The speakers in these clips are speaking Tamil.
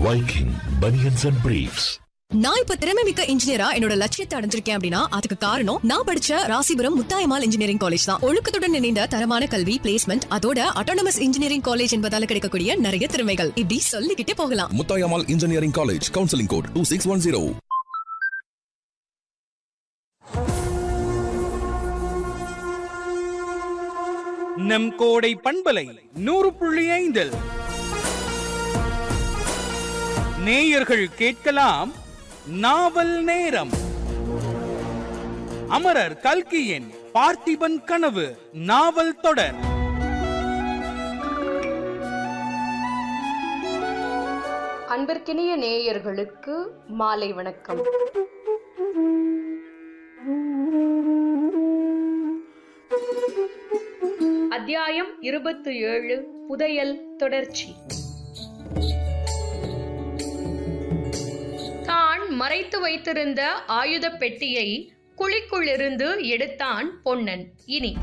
Viking Bunions and Briefs. நான் இப்ப திறமை மிக்க இன்ஜினியரா என்னோட லட்சியத்தை அடைஞ்சிருக்கேன் அப்படின்னா அதுக்கு காரணம் நான் படிச்ச ராசிபுரம் முத்தாயமால் இன்ஜினியரிங் காலேஜ் தான் ஒழுக்கத்துடன் இணைந்த தரமான கல்வி பிளேஸ்மெண்ட் அதோட அட்டானமஸ் இன்ஜினியரிங் காலேஜ் என்பதால கிடைக்கக்கூடிய நிறைய திறமைகள் இப்படி சொல்லிக்கிட்டே போகலாம் Muthayammal engineering college counselling code two six one zero நம் கோடை பண்பலை நூறு புள்ளி ஐந்தில் நேயர்கள் கேட்கலாம் நாவல் நேரம் அமரர் கல்கியின் பார்த்திபன் கனவு நாவல் தொடர் அன்பிற்கினிய நேயர்களுக்கு மாலை வணக்கம் அத்தியாயம் இருபத்து ஏழு புதையல் தொடர்ச்சி தான் மறைத்து வைத்திருந்த ஆயுத பெட்டியை குழிக்குள்ளிருந்து எடுத்தான் பொன்னன் இனி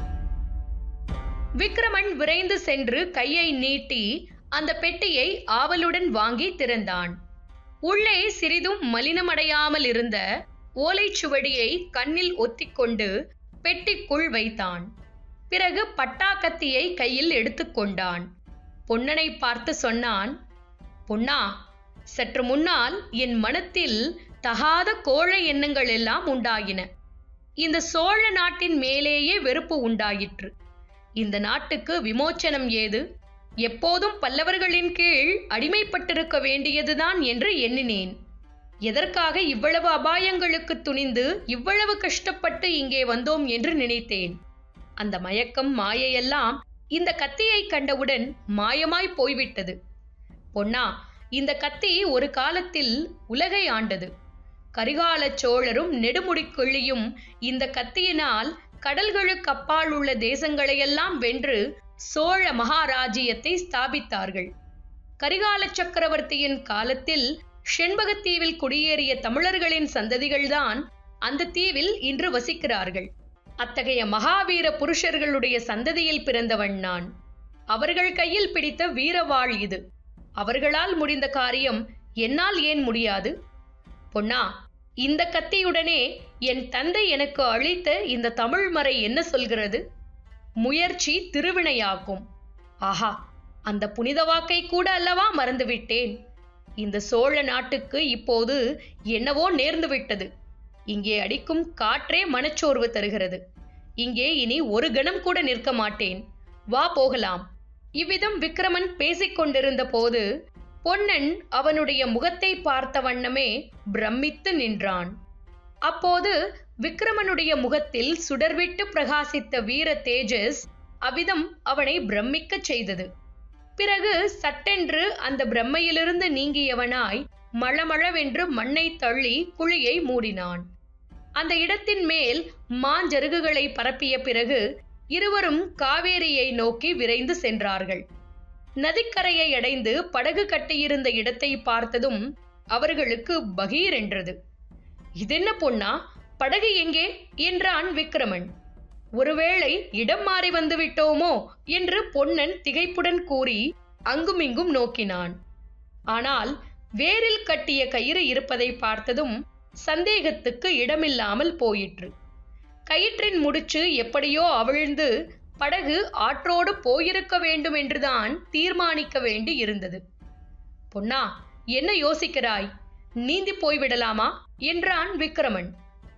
விக்ரமன் விரைந்து சென்று கையை நீட்டி அந்த பெட்டியை ஆவலுடன் வாங்கி திறந்தான் உள்ளே சிறிதும் மலினமடையாமல் இருந்த ஓலைச்சுவடியை கண்ணில் ஒத்திக்கொண்டு பெட்டிக்குள் வைத்தான் பிறகு பட்டாக்கத்தியை கையில் எடுத்துக்கொண்டான் பொன்னனை பார்த்து சொன்னான் பொன்னா சற்று முன்னால் என் மனத்தில் தகாத கோழை எண்ணங்கள் எல்லாம் உண்டாயின இந்த சோழ நாட்டின் மேலேயே வெறுப்பு உண்டாயிற்று இந்த நாட்டுக்கு விமோச்சனம் ஏது எப்போதும் பல்லவர்களின் கீழ் அடிமைப்பட்டிருக்க வேண்டியதுதான் என்று எண்ணினேன் எதற்காக இவ்வளவு அபாயங்களுக்கு துணிந்து இவ்வளவு கஷ்டப்பட்டு இங்கே வந்தோம் என்று நினைத்தேன் அந்த மயக்கம் மாயையெல்லாம் இந்த கத்தியை கண்டவுடன் மாயமாய் போய்விட்டது பொன்னா இந்த கத்தி ஒரு காலத்தில் உலகை ஆண்டது கரிகால சோழரும் நெடுமுடிக்கொள்ளியும் இந்த கத்தியினால் கடல்களுக்கு அப்பால் உள்ள தேசங்களையெல்லாம் வென்று சோழ மகாராஜ்யத்தை ஸ்தாபித்தார்கள் கரிகால சக்கரவர்த்தியின் காலத்தில் செண்பகத்தீவில் குடியேறிய தமிழர்களின் சந்ததிகள்தான் அந்த தீவில் இன்று வசிக்கிறார்கள் அத்தகைய மகாவீர புருஷர்களுடைய சந்ததியில் பிறந்தவன் நான் அவர்கள் கையில் பிடித்த வீரவாள் இது அவர்களால் முடிந்த காரியம் என்னால் ஏன் முடியாது பொன்னா இந்த கத்தியுடனே என் தந்தை எனக்கு அளித்த இந்த தமிழ் மறை என்ன சொல்கிறது முயற்சி திருவினையாகும் ஆஹா அந்த புனித வாக்கை கூட அல்லவா மறந்துவிட்டேன் இந்த சோழ நாட்டுக்கு இப்போது என்னவோ நேர்ந்து விட்டது இங்கே அடிக்கும் காற்றே மனச்சோர்வு தருகிறது இங்கே இனி ஒரு கணம் கூட நிற்க மாட்டேன் வா போகலாம் இவ்விதம் விக்ரமன் பேசிக் கொண்டிருந்த போது பொன்னன் அவனுடைய முகத்தை பார்த்த வண்ணமே பிரமித்து நின்றான் அப்போது விக்ரமனுடைய முகத்தில் சுடர்விட்டு பிரகாசித்த வீர தேஜஸ் அவ்விதம் அவனை பிரமிக்கச் செய்தது பிறகு சட்டென்று அந்த பிரம்மையிலிருந்து நீங்கியவனாய் மளமளவென்று மண்ணை தள்ளி குழியை மூடினான் அந்த இடத்தின் மேல் மாஞ்சருகுகளை பரப்பிய பிறகு இருவரும் காவேரியை நோக்கி விரைந்து சென்றார்கள் நதிக்கரையை அடைந்து படகு கட்டியிருந்த இடத்தை பார்த்ததும் அவர்களுக்கு பகீர் என்றது இதென்ன பொன்னா படகு எங்கே என்றான் விக்ரமன் ஒருவேளை இடம் மாறி வந்து விட்டோமோ என்று பொன்னன் திகைப்புடன் கூறி அங்குமிங்கும் நோக்கினான் ஆனால் வேரில் கட்டிய கயிறு இருப்பதை பார்த்ததும் சந்தேகத்துக்கு இடமில்லாமல் போயிற்று கயிற்றின் முடிச்சு எப்படியோ அவிழ்ந்து படகு ஆற்றோடு போயிருக்க வேண்டும் என்றுதான் தீர்மானிக்க வேண்டி இருந்தது பொன்னா என்ன யோசிக்கிறாய் நீந்தி போய்விடலாமா என்றான் விக்ரமன்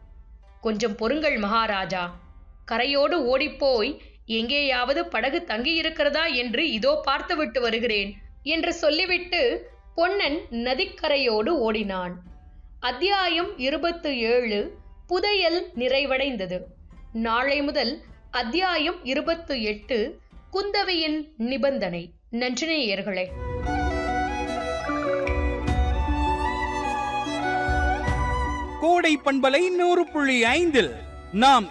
கொஞ்சம் பொறுங்கள் மகாராஜா கரையோடு ஓடிப்போய் எங்கேயாவது படகு தங்கியிருக்கிறதா என்று இதோ பார்த்துவிட்டு வருகிறேன் என்று சொல்லிவிட்டு பொன்னன் நதிக்கரையோடு ஓடினான் அத்தியாயம் இருபத்து ஏழு புதையல் நிறைவடைந்தது நாளை முதல் அத்தியாயம் இருபத்து எட்டு குந்தவையின் நிபந்தனை நன்றினேயர்களே கோடை பண்பலை நூறு புள்ளி ஐந்தில் நாம்